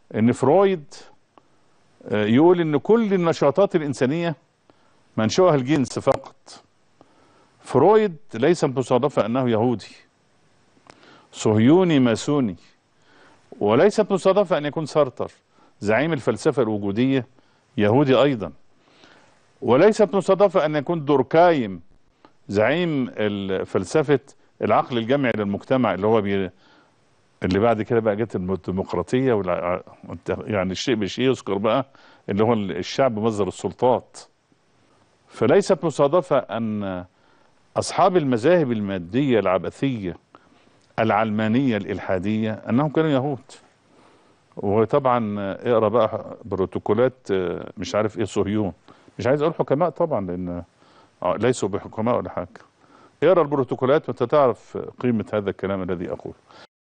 ان فرويد آه، يقول ان كل النشاطات الانسانيه منشؤها الجنس فقط فرويد ليس مصادفه انه يهودي صهيوني ماسوني وليست مصادفه ان يكون سارتر زعيم الفلسفه الوجوديه يهودي ايضا وليست مصادفه ان يكون دوركايم زعيم ال- فلسفه العقل الجمعي للمجتمع اللي هو بي اللي بعد كده بقى جت الديمقراطيه والع... يعني الشيء بشيء يذكر بقى اللي هو الشعب مصدر السلطات فليست مصادفه ان اصحاب المذاهب الماديه العبثيه العلمانيه الالحاديه انهم كانوا يهود وطبعا اقرا بقى بروتوكولات آه، مش عارف ايه صهيون مش عايز اقول حكماء طبعا لان آه، ليسوا بحكماء ولا حاجه اقرا البروتوكولات وانت تعرف قيمه هذا الكلام الذي اقوله